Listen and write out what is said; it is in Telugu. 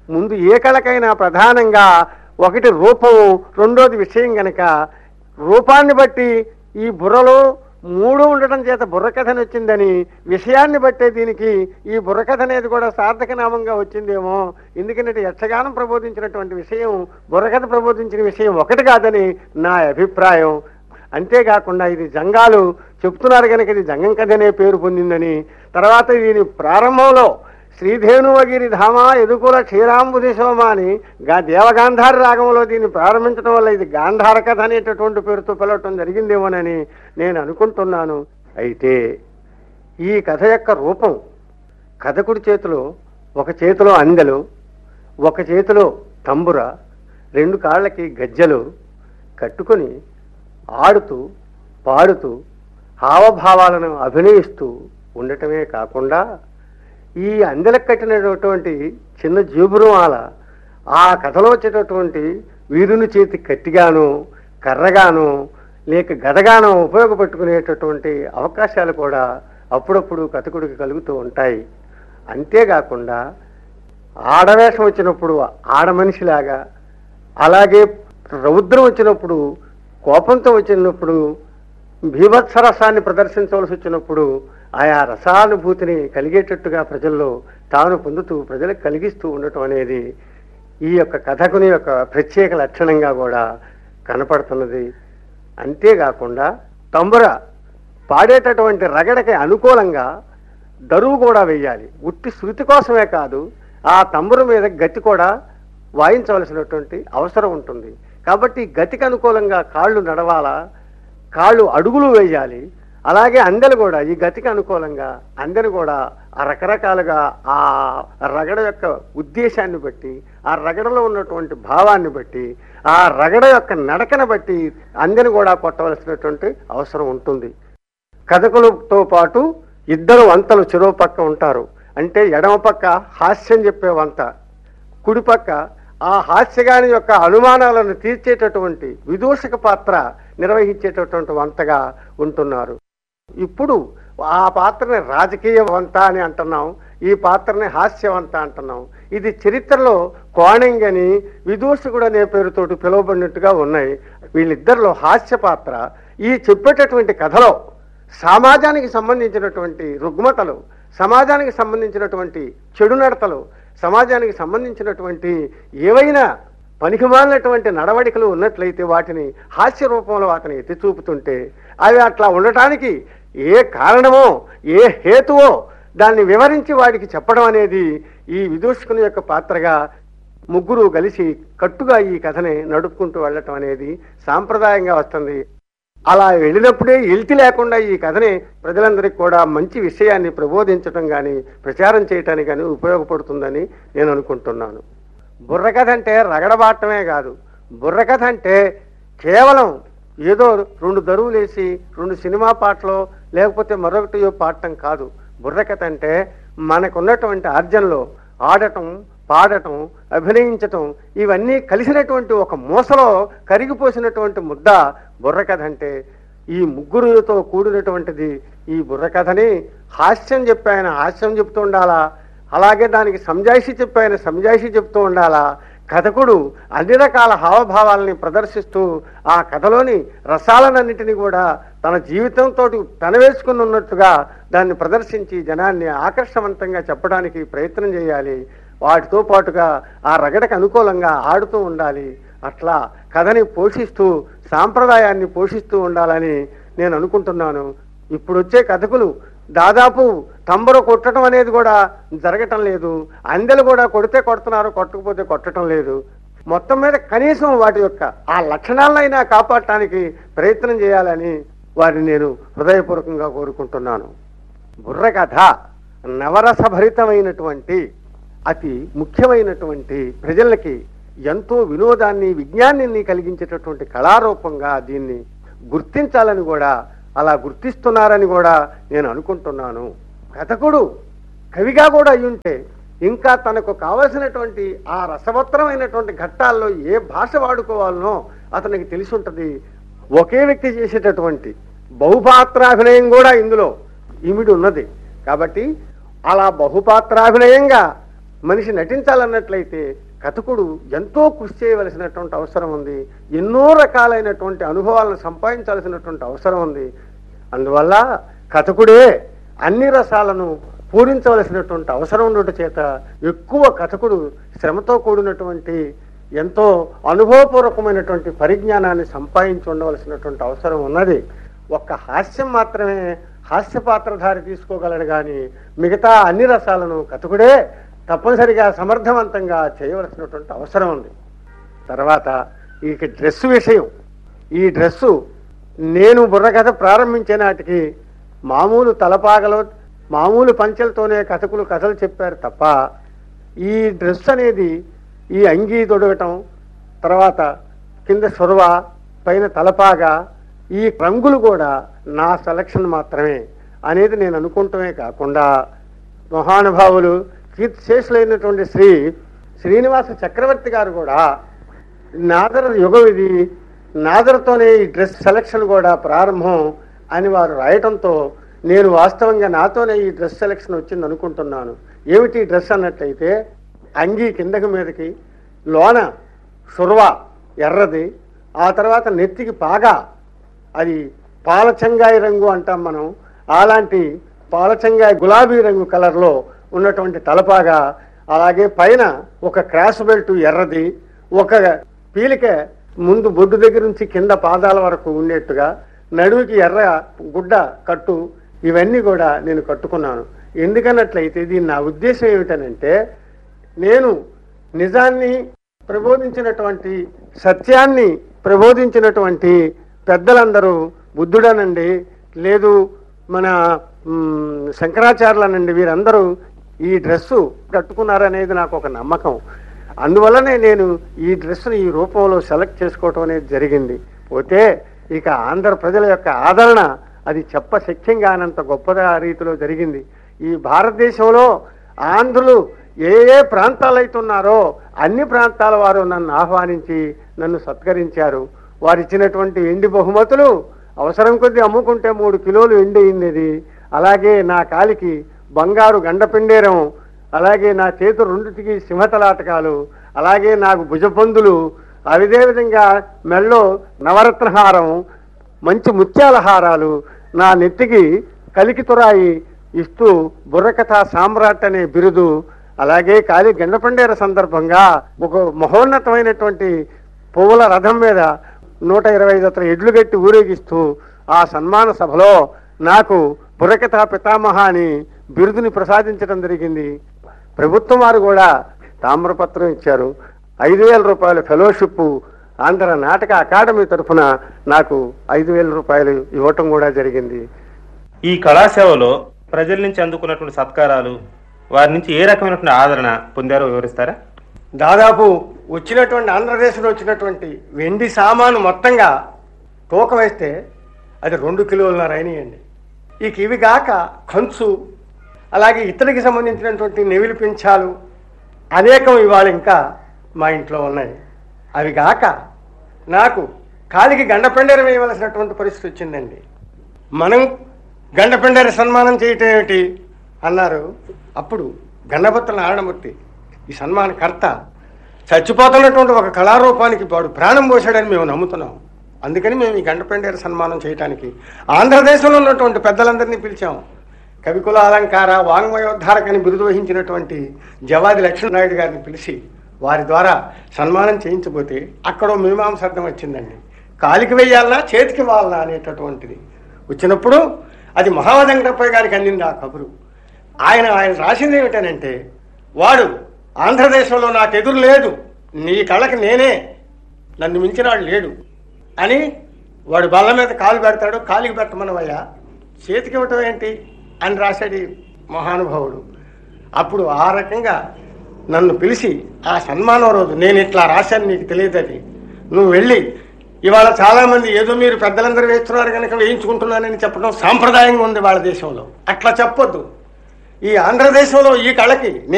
ముందు ఏ కళకైనా ప్రధానంగా ఒకటి రూపము రెండోది విషయం గనక రూపాన్ని బట్టి ఈ బుర్రలో మూడు ఉండటం చేత బుర్రకథని వచ్చిందని విషయాన్ని బట్టే దీనికి ఈ బుర్రకథ అనేది కూడా సార్థక నామంగా వచ్చిందేమో ఎందుకంటే యక్షగానం ప్రబోధించినటువంటి విషయం బుర్రకథ ప్రబోధించిన విషయం ఒకటి కాదని నా అభిప్రాయం అంతేకాకుండా ఇది జంగాలు చెప్తున్నారు కనుక ఇది జంగం కథ అనే పేరు పొందిందని తర్వాత దీని ప్రారంభంలో శ్రీధేనువగిరి ధామ ఎదుకుల క్షీరాంబుది శోమ అని గా దేవగాంధార రాగంలో దీన్ని ప్రారంభించడం వల్ల ఇది గాంధార కథ అనేటటువంటి పేరుతో పిలవటం జరిగిందేమోనని నేను అనుకుంటున్నాను అయితే ఈ కథ యొక్క రూపం కథకుడి చేతిలో ఒక చేతిలో అందెలు ఒక చేతిలో తంబుర రెండు కాళ్ళకి గజ్జలు కట్టుకొని ఆడుతూ పాడుతూ హావభావాలను అభినయిస్తూ ఉండటమే కాకుండా ఈ అందెలకు కట్టినటువంటి చిన్న జేబురుమాల ఆ కథలో వచ్చేటటువంటి వీరుని చేతి కత్తిగాను కర్రగాను లేక గదగాను ఉపయోగపెట్టుకునేటటువంటి అవకాశాలు కూడా అప్పుడప్పుడు కథకుడికి కలుగుతూ ఉంటాయి అంతేకాకుండా ఆడవేషం వచ్చినప్పుడు ఆడ మనిషిలాగా అలాగే రౌద్రం వచ్చినప్పుడు కోపంతో వచ్చినప్పుడు భీభత్స రసాన్ని ప్రదర్శించవలసి వచ్చినప్పుడు ఆయా రసానుభూతిని కలిగేటట్టుగా ప్రజల్లో తాను పొందుతూ ప్రజలకు కలిగిస్తూ ఉండటం అనేది ఈ యొక్క కథకుని యొక్క ప్రత్యేక లక్షణంగా కూడా కనపడుతున్నది అంతేకాకుండా తంబుర పాడేటటువంటి రగడకి అనుకూలంగా దరువు కూడా వేయాలి ఉట్టి శృతి కోసమే కాదు ఆ తంబుర మీద గతి కూడా వాయించవలసినటువంటి అవసరం ఉంటుంది కాబట్టి గతికి అనుకూలంగా కాళ్ళు నడవాలా కాళ్ళు అడుగులు వేయాలి అలాగే అందెలు కూడా ఈ గతికి అనుకూలంగా అందెలు కూడా ఆ రకరకాలుగా ఆ రగడ యొక్క ఉద్దేశాన్ని బట్టి ఆ రగడలో ఉన్నటువంటి భావాన్ని బట్టి ఆ రగడ యొక్క నడకను బట్టి అందెను కూడా కొట్టవలసినటువంటి అవసరం ఉంటుంది కథకులతో పాటు ఇద్దరు వంతలు చెరువు పక్క ఉంటారు అంటే ఎడమ పక్క హాస్యం చెప్పే వంత కుడి పక్క ఆ హాస్యగాని యొక్క అనుమానాలను తీర్చేటటువంటి విదూషక పాత్ర నిర్వహించేటటువంటి వంతగా ఉంటున్నారు ఇప్పుడు ఆ పాత్రని రాజకీయ వంత అని అంటున్నాం ఈ పాత్రని హాస్యవంత అంటున్నాం ఇది చరిత్రలో కోణంగని విదూషకుడు అనే పేరుతోటి పిలువబడినట్టుగా ఉన్నాయి వీళ్ళిద్దరిలో హాస్య పాత్ర ఈ చెప్పేటటువంటి కథలో సమాజానికి సంబంధించినటువంటి రుగ్మతలు సమాజానికి సంబంధించినటువంటి చెడు నడతలు సమాజానికి సంబంధించినటువంటి ఏవైనా పనికిమాలినటువంటి నడవడికలు ఉన్నట్లయితే వాటిని హాస్య రూపంలో వాటిని ఎత్తి చూపుతుంటే అవి అట్లా ఉండటానికి ఏ కారణమో ఏ హేతువో దాన్ని వివరించి వాడికి చెప్పడం అనేది ఈ విదూషకుని యొక్క పాత్రగా ముగ్గురు కలిసి కట్టుగా ఈ కథని నడుపుకుంటూ వెళ్ళటం అనేది సాంప్రదాయంగా వస్తుంది అలా వెళ్ళినప్పుడే ఎల్తి లేకుండా ఈ కథని ప్రజలందరికీ కూడా మంచి విషయాన్ని ప్రబోధించటం కానీ ప్రచారం చేయటానికి కానీ ఉపయోగపడుతుందని నేను అనుకుంటున్నాను బుర్రకథ అంటే రగడబాటమే కాదు బుర్రకథ అంటే కేవలం ఏదో రెండు దరువులేసి రెండు సినిమా పాటలో లేకపోతే మరొకటి పాడటం కాదు బుర్రకథ అంటే మనకున్నటువంటి ఆర్జనలో ఆడటం పాడటం అభినయించటం ఇవన్నీ కలిసినటువంటి ఒక మూసలో కరిగిపోసినటువంటి ముద్ద బుర్రకథ అంటే ఈ ముగ్గురుతో కూడినటువంటిది ఈ బుర్రకథని హాస్యం చెప్పి ఆయన హాస్యం చెప్తూ ఉండాలా అలాగే దానికి సంజాయిషి చెప్పి ఆయన సంజాయిషి చెప్తూ ఉండాలా కథకుడు అన్ని రకాల హావభావాలని ప్రదర్శిస్తూ ఆ కథలోని రసాలనన్నిటినీ కూడా తన జీవితంతో పెనవేసుకుని ఉన్నట్టుగా దాన్ని ప్రదర్శించి జనాన్ని ఆకర్షవంతంగా చెప్పడానికి ప్రయత్నం చేయాలి వాటితో పాటుగా ఆ రగడకు అనుకూలంగా ఆడుతూ ఉండాలి అట్లా కథని పోషిస్తూ సాంప్రదాయాన్ని పోషిస్తూ ఉండాలని నేను అనుకుంటున్నాను ఇప్పుడు వచ్చే కథకులు దాదాపు తంబర కొట్టడం అనేది కూడా జరగటం లేదు అందెలు కూడా కొడితే కొడుతున్నారు కొట్టకపోతే కొట్టడం లేదు మొత్తం మీద కనీసం వాటి యొక్క ఆ లక్షణాలనైనా కాపాడటానికి ప్రయత్నం చేయాలని వారిని నేను హృదయపూర్వకంగా కోరుకుంటున్నాను బుర్రకథ నవరసభరితమైనటువంటి అతి ముఖ్యమైనటువంటి ప్రజలకి ఎంతో వినోదాన్ని విజ్ఞానాన్ని కలిగించేటటువంటి కళారూపంగా దీన్ని గుర్తించాలని కూడా అలా గుర్తిస్తున్నారని కూడా నేను అనుకుంటున్నాను కథకుడు కవిగా కూడా అయ్యుంటే ఇంకా తనకు కావలసినటువంటి ఆ రసవత్తరమైనటువంటి ఘట్టాల్లో ఏ భాష వాడుకోవాలనో అతనికి తెలిసి ఉంటుంది ఒకే వ్యక్తి చేసేటటువంటి బహుపాత్రాభినయం కూడా ఇందులో ఇమిడి ఉన్నది కాబట్టి అలా బహుపాత్రాభినయంగా మనిషి నటించాలన్నట్లయితే కథకుడు ఎంతో కృషి చేయవలసినటువంటి అవసరం ఉంది ఎన్నో రకాలైనటువంటి అనుభవాలను సంపాదించాల్సినటువంటి అవసరం ఉంది అందువల్ల కథకుడే అన్ని రసాలను పూరించవలసినటువంటి అవసరం ఉండటం చేత ఎక్కువ కథకుడు శ్రమతో కూడినటువంటి ఎంతో అనుభవపూర్వకమైనటువంటి పరిజ్ఞానాన్ని సంపాదించి ఉండవలసినటువంటి అవసరం ఉన్నది ఒక్క హాస్యం మాత్రమే హాస్య పాత్రధారి తీసుకోగలడు కానీ మిగతా అన్ని రసాలను కథకుడే తప్పనిసరిగా సమర్థవంతంగా చేయవలసినటువంటి అవసరం ఉంది తర్వాత ఈ డ్రెస్ విషయం ఈ డ్రెస్సు నేను బుర్రకథ ప్రారంభించే నాటికి మామూలు తలపాగలో మామూలు పంచెలతోనే కథకులు కథలు చెప్పారు తప్ప ఈ డ్రెస్ అనేది ఈ అంగీ తొడగటం తర్వాత కింద సొరవ పైన తలపాగా ఈ రంగులు కూడా నా సెలక్షన్ మాత్రమే అనేది నేను అనుకుంటమే కాకుండా మహానుభావులు కీర్తిశేషులైనటువంటి శ్రీ శ్రీనివాస చక్రవర్తి గారు కూడా నాదర యుగం ఇది నాదరతోనే ఈ డ్రెస్ సెలక్షన్ కూడా ప్రారంభం అని వారు రాయటంతో నేను వాస్తవంగా నాతోనే ఈ డ్రెస్ సెలక్షన్ వచ్చింది అనుకుంటున్నాను ఏమిటి ఈ డ్రెస్ అన్నట్లయితే అంగీ కిందకి మీదకి లోన సుర్వ ఎర్రది ఆ తర్వాత నెత్తికి పాగా అది పాలచంగాయి రంగు అంటాం మనం అలాంటి పాలచంగాయి గులాబీ రంగు కలర్లో ఉన్నటువంటి తలపాగా అలాగే పైన ఒక క్రాస్ బెల్ట్ ఎర్రది ఒక పీలిక ముందు బొడ్డు దగ్గర నుంచి కింద పాదాల వరకు ఉండేట్టుగా నడువుకి ఎర్ర గుడ్డ కట్టు ఇవన్నీ కూడా నేను కట్టుకున్నాను ఎందుకన్నట్లయితే దీని నా ఉద్దేశం ఏమిటనంటే నేను నిజాన్ని ప్రబోధించినటువంటి సత్యాన్ని ప్రబోధించినటువంటి పెద్దలందరూ బుద్ధుడనండి లేదు మన మ్, శంకరాచార్యులనండి వీరందరూ ఈ డ్రెస్సు కట్టుకున్నారనేది నాకు ఒక నమ్మకం అందువల్లనే నేను ఈ డ్రెస్సును ఈ రూపంలో సెలెక్ట్ చేసుకోవటం అనేది జరిగింది పోతే ఇక ఆంధ్ర ప్రజల యొక్క ఆదరణ అది చెప్ప శక్యంగా అనంత గొప్ప రీతిలో జరిగింది ఈ భారతదేశంలో ఆంధ్రులు ఏ ఏ ప్రాంతాలు అయితున్నారో అన్ని ప్రాంతాల వారు నన్ను ఆహ్వానించి నన్ను సత్కరించారు వారు ఇచ్చినటువంటి ఎండి బహుమతులు అవసరం కొద్దీ అమ్ముకుంటే మూడు కిలోలు ఎండి అయింది ఇది అలాగే నా కాలికి బంగారు గండపిండేరం అలాగే నా చేతు రెండుటికి సింహతలాటకాలు అలాగే నాకు భుజపందులు అదే విధంగా మెల్లో నవరత్నహారం మంచి ముత్యాల హారాలు నా నెత్తికి కలికి తురాయి ఇస్తూ బుర్రకథ సామ్రాట్ అనే బిరుదు అలాగే కాళీ గండపండేర సందర్భంగా ఒక మహోన్నతమైనటువంటి పువ్వుల రథం మీద నూట ఇరవై ఐదు అతను ఎడ్లు గట్టి ఊరేగిస్తూ ఆ సన్మాన సభలో నాకు బుర్రకథ పితామహ అని బిరుదుని ప్రసాదించడం జరిగింది ప్రభుత్వం వారు కూడా తామ్రపత్రం ఇచ్చారు ఐదు వేల రూపాయల ఫెలోషిప్ ఆంధ్ర నాటక అకాడమీ తరఫున నాకు ఐదు వేల రూపాయలు ఇవ్వటం కూడా జరిగింది ఈ కళాసేవలో ప్రజల నుంచి అందుకున్నటువంటి సత్కారాలు వారి నుంచి ఏ రకమైనటువంటి ఆదరణ పొందారో వివరిస్తారా దాదాపు వచ్చినటువంటి ఆంధ్రప్రదేశ్లో వచ్చినటువంటి వెండి సామాను మొత్తంగా తూకం వేస్తే అది రెండు కిలోలున్నర అయినాయండి ఇక ఇవి కాక కంచు అలాగే ఇతరికి సంబంధించినటువంటి నెవిలి పింఛాలు అనేకం ఇవాళ ఇంకా మా ఇంట్లో ఉన్నాయి అవి కాక నాకు కాలికి గండపెండెర వేయవలసినటువంటి పరిస్థితి వచ్చిందండి మనం గండపెండెర సన్మానం చేయటం ఏమిటి అన్నారు అప్పుడు గండపత్ర నారాయణమూర్తి ఈ సన్మానకర్త చచ్చిపోతున్నటువంటి ఒక కళారూపానికి వాడు ప్రాణం పోశాడని మేము నమ్ముతున్నాం అందుకని మేము ఈ గండపెండేరు సన్మానం చేయడానికి ఆంధ్రదేశంలో ఉన్నటువంటి పెద్దలందరినీ పిలిచాం కవికుల అలంకార వాంగ్మయోద్ధారకని బిరుదు వహించినటువంటి జవాది లక్ష్మీనాయుడు గారిని పిలిచి వారి ద్వారా సన్మానం చేయించబోతే అక్కడ మీమాంసార్థం వచ్చిందండి కాలికి వెయ్యాలనా చేతికి వాళ్ళనా అనేటటువంటిది వచ్చినప్పుడు అది మహావదంకటప్పయ్య గారికి అందింది ఆ కబురు ఆయన ఆయన రాసింది ఏమిటనంటే వాడు ఆంధ్రదేశంలో నాకు ఎదురు లేదు నీ కళ్ళకి నేనే నన్ను మించిన వాడు లేడు అని వాడు బల్ల మీద కాలు పెడతాడు కాలికి పెట్టమనవయ్యా చేతికి ఇవ్వటం ఏంటి అని రాశాడు ఈ మహానుభావుడు అప్పుడు ఆ రకంగా నన్ను పిలిచి ఆ సన్మానం రోజు నేను ఇట్లా రాశాను నీకు తెలియదని నువ్వు వెళ్ళి ఇవాళ చాలామంది ఏదో మీరు పెద్దలందరూ వేస్తున్నారు కనుక వేయించుకుంటున్నానని చెప్పడం సాంప్రదాయంగా ఉంది వాళ్ళ దేశంలో అట్లా చెప్పొద్దు ఈ ఆంధ్రదేశంలో ఈ కళకి